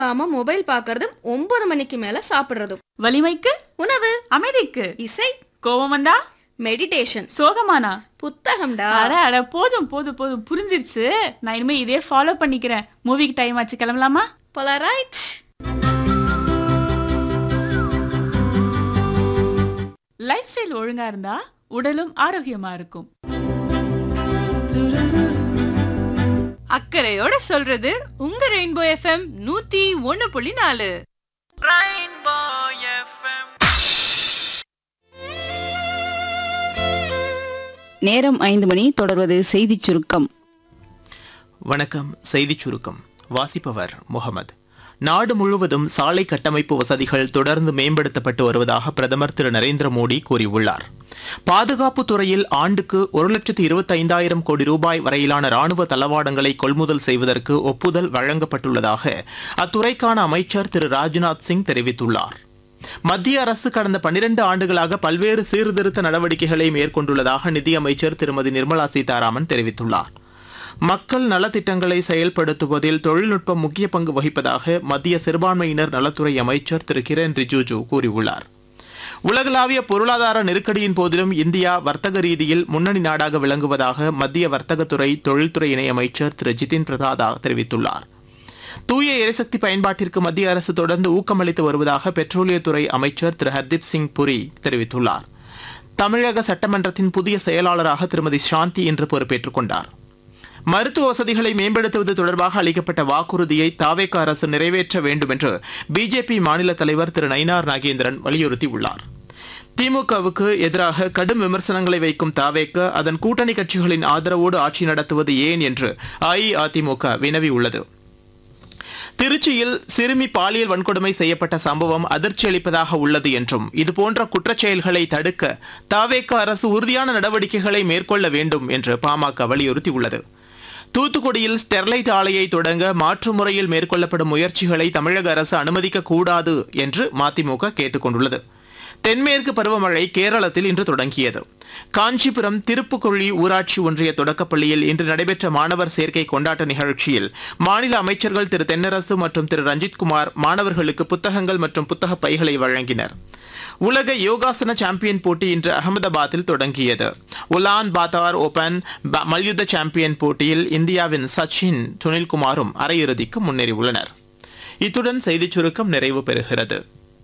ஆமா மொபைல் பார்க்கறதும் ஒன்பது மணிக்கு மேல சாப்பிடுறதும் வலிமைக்கு உணவு அமைதிக்கு இசை கோபம் வந்தா மெடிடேஷன் சோகமானா புத்தகம்டா அட அட போதும் போதும் போதும் புரிஞ்சிருச்சு நான் இனிமே இதே ஃபாலோ பண்ணிக்கிறேன் மூவிக்கு டைம் ஆச்சு கிளம்பலாமா போலரைட் லைஃப் ஸ்டைல் ஒழுங்கா இருந்தா உடலும் ஆரோக்கியமா இருக்கும் அக்கறையோட சொல்றது உங்க ரெயின்போ எஃப்எம் நூத்தி ஒன்னு புள்ளி நாலு நேரம் ஐந்து மணி தொடர்வது செய்திச் சுருக்கம் வணக்கம் செய்திச் சுருக்கம் வாசிப்பவர் முகமது நாடு முழுவதும் சாலை கட்டமைப்பு வசதிகள் தொடர்ந்து மேம்படுத்தப்பட்டு வருவதாக பிரதமர் திரு நரேந்திர மோடி கூறியுள்ளார் பாதுகாப்பு துறையில் ஆண்டுக்கு ஒரு லட்சத்து இருபத்தைந்தாயிரம் கோடி ரூபாய் வரையிலான ராணுவ தளவாடங்களை கொள்முதல் செய்வதற்கு ஒப்புதல் வழங்கப்பட்டுள்ளதாக அத்துறைக்கான அமைச்சர் திரு ராஜ்நாத் சிங் தெரிவித்துள்ளார் மத்திய அரசு கடந்த பன்னிரண்டு ஆண்டுகளாக பல்வேறு சீர்திருத்த நடவடிக்கைகளை மேற்கொண்டுள்ளதாக நிதியமைச்சர் திருமதி நிர்மலா சீதாராமன் தெரிவித்துள்ளார் மக்கள் நலத்திட்டங்களை செயல்படுத்துவதில் தொழில்நுட்பம் முக்கிய பங்கு வகிப்பதாக மத்திய சிறுபான்மையினர் நலத்துறை அமைச்சர் திரு கிரண் ரிஜிஜு கூறியுள்ளார் உலகளாவிய பொருளாதார நெருக்கடியின் போதிலும் இந்தியா வர்த்தக ரீதியில் முன்னணி நாடாக விளங்குவதாக மத்திய வர்த்தகத்துறை தொழில்துறை இணையமைச்சர் திரு ஜிதின் பிரசாதா தெரிவித்துள்ளார் தூய எரிசக்தி பயன்பாட்டிற்கு மத்திய அரசு தொடர்ந்து ஊக்கமளித்து வருவதாக பெட்ரோலியத்துறை அமைச்சர் திரு ஹர்தீப் சிங் புரி தெரிவித்துள்ளார் தமிழக சட்டமன்றத்தின் புதிய செயலாளராக திருமதி சாந்தி இன்று பொறுப்பேற்றுக் கொண்டார் மருத்துவ வசதிகளை மேம்படுத்துவது தொடர்பாக அளிக்கப்பட்ட வாக்குறுதியை தாவேக அரசு நிறைவேற்ற வேண்டும் என்று பிஜேபி மாநில தலைவர் திரு நயினார் நாகேந்திரன் வலியுறுத்தியுள்ளார் திமுகவுக்கு எதிராக கடும் விமர்சனங்களை வைக்கும் தாவேக்க அதன் கூட்டணி கட்சிகளின் ஆதரவோடு ஆட்சி நடத்துவது ஏன் என்று அஇஅதிமுக வினவியுள்ளது திருச்சியில் சிறுமி பாலியல் வன்கொடுமை செய்யப்பட்ட சம்பவம் அதிர்ச்சி அளிப்பதாக உள்ளது என்றும் இதுபோன்ற குற்றச்செயல்களை தடுக்க தாவேக அரசு உறுதியான நடவடிக்கைகளை மேற்கொள்ள வேண்டும் என்று பாமக வலியுறுத்தியுள்ளது தூத்துக்குடியில் ஸ்டெர்லைட் ஆலையை தொடங்க மாற்று முறையில் மேற்கொள்ளப்படும் முயற்சிகளை தமிழக அரசு அனுமதிக்க கூடாது என்று மதிமுக கேட்டுக் கொண்டுள்ளது தென்மேற்கு பருவமழை கேரளத்தில் இன்று தொடங்கியது காஞ்சிபுரம் திருப்புக்கொள்ளி ஊராட்சி ஒன்றிய தொடக்கப்பள்ளியில் இன்று நடைபெற்ற மாணவர் சேர்க்கை கொண்டாட்ட நிகழ்ச்சியில் மாநில அமைச்சர்கள் திரு தென்னரசு மற்றும் திரு ரஞ்சித்குமார் மாணவர்களுக்கு புத்தகங்கள் மற்றும் புத்தக பைகளை வழங்கினர் உலக யோகாசன சாம்பியன் போட்டி இன்று அகமதாபாத்தில் தொடங்கியது உலான் பாத்தார் ஓபன் ப- மல்யுத்த சாம்பியன் போட்டியில் இந்தியாவின் சச்சின் சுனில்குமாரும் அரையிறுதிக்கு முன்னேறியுள்ளனர் இத்துடன் செய்திச் சுருக்கம் நிறைவு பெறுகிறது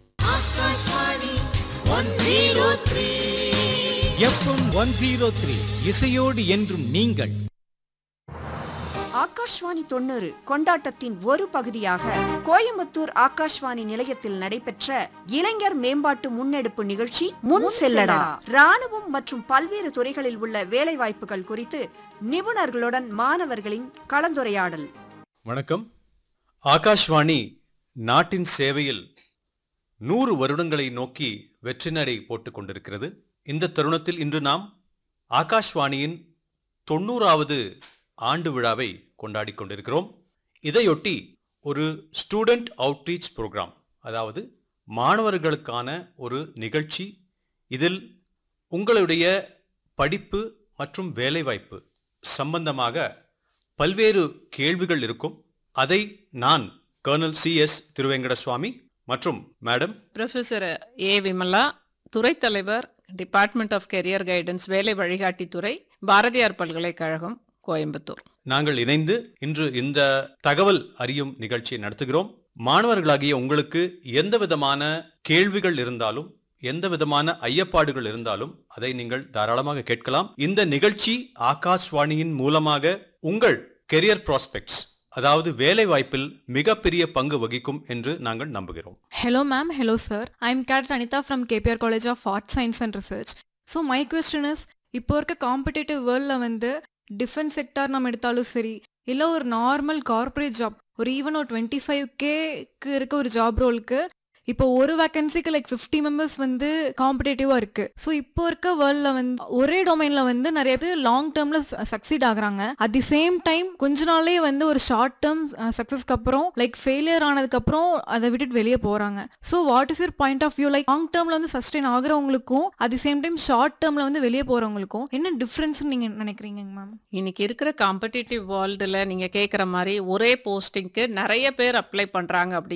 எஃப்எம் ஒன் ஜீரோ த்ரீ இசையோடு என்றும் நீங்கள் ஆகாஷ்வாணி தொண்ணூறு கொண்டாட்டத்தின் ஒரு பகுதியாக கோயம்புத்தூர் ஆகாஷ்வாணி நிலையத்தில் நடைபெற்ற இளைஞர் மேம்பாட்டு முன்னெடுப்பு நிகழ்ச்சி முன் செல்லடா ராணுவம் மற்றும் பல்வேறு துறைகளில் உள்ள வேலைவாய்ப்புகள் குறித்து நிபுணர்களுடன் மாணவர்களின் கலந்துரையாடல் வணக்கம் ஆகாஷ்வாணி நாட்டின் சேவையில் நூறு வருடங்களை நோக்கி வெற்றி நடை போட்டுக் கொண்டிருக்கிறது இந்த தருணத்தில் இன்று நாம் ஆகாஷ்வாணியின் தொண்ணூறாவது ஆண்டு விழாவை கொண்டாடி கொண்டிருக்கிறோம் இதையொட்டி ஒரு ஸ்டூடெண்ட் அவுட்ரீச் ப்ரோக்ராம் அதாவது மாணவர்களுக்கான ஒரு நிகழ்ச்சி இதில் உங்களுடைய படிப்பு மற்றும் வேலைவாய்ப்பு சம்பந்தமாக பல்வேறு கேள்விகள் இருக்கும் அதை நான் கர்னல் சி எஸ் திருவேங்கடசுவாமி மற்றும் மேடம் ப்ரொஃபஸர் ஏ விமலா துறைத் தலைவர் டிபார்ட்மெண்ட் ஆஃப் கெரியர் கைடன்ஸ் வேலை வழிகாட்டி துறை பாரதியார் பல்கலைக்கழகம் கோயம்புத்தூர் நாங்கள் இணைந்து இன்று இந்த தகவல் அறியும் நிகழ்ச்சியை நடத்துகிறோம் மாணவர்களாகிய உங்களுக்கு எந்த விதமான கேள்விகள் இருந்தாலும் எந்த விதமான ஐயப்பாடுகள் இருந்தாலும் அதை நீங்கள் தாராளமாக கேட்கலாம் இந்த நிகழ்ச்சி ஆகாஷ்வாணியின் மூலமாக உங்கள் கெரியர் ப்ராஸ்பெக்ட்ஸ் அதாவது வேலை வாய்ப்பில் மிகப்பெரிய பங்கு வகிக்கும் என்று நாங்கள் நம்புகிறோம் Hello, ma'am. Hello, sir. I'm Cadet Anita from KPR College of Art, Science and Research. So my question is இப்போ இருக்க காம்படிட்டிவ் வேர்ல்டில் வந்து டிஃபென்ஸ் செக்டார் நம்ம எடுத்தாலும் சரி இல்லை ஒரு நார்மல் கார்ப்பரேட் ஜாப் ஒரு ஈவன் ஒரு டுவெண்ட்டி ஃபைவ் கேக்கு இருக்க ஒரு ஜாப் ரோலுக்கு இப்போ ஒரு வேகன்சிக்கு லைக் ஃபிஃப்டி மெம்பர்ஸ் வந்து காம்படேட்டிவாக இருக்கு ஸோ இப்போ இருக்க வேர்ல்டில் வந்து ஒரே டொமைனில் வந்து நிறைய பேர் லாங் டேர்மில் சக்சீட் ஆகுறாங்க அட் தி சேம் டைம் கொஞ்ச நாளே வந்து ஒரு ஷார்ட் டேர்ம் சக்ஸஸ்க்கு அப்புறம் லைக் ஃபெயிலியர் ஆனதுக்கப்புறம் அதை விட்டுட்டு வெளியே போகிறாங்க so what is your point of view like long டேர்மில் வந்து சஸ்டெயின் ஆகுறவங்களுக்கும் at the same time short டேர்மில் வந்து வெளியே போகிறவங்களுக்கும் என்ன டிஃப்ரென்ஸ் நீங்கள் நினைக்கிறீங்க மேம் இன்னைக்கு இருக்கிற காம்படிட்டிவ் வேர்ல்டில் நீங்கள் கேட்குற மாதிரி ஒரே போஸ்டிங்க்கு நிறைய பேர் அப்ளை பண்ணுறாங்க அப்படி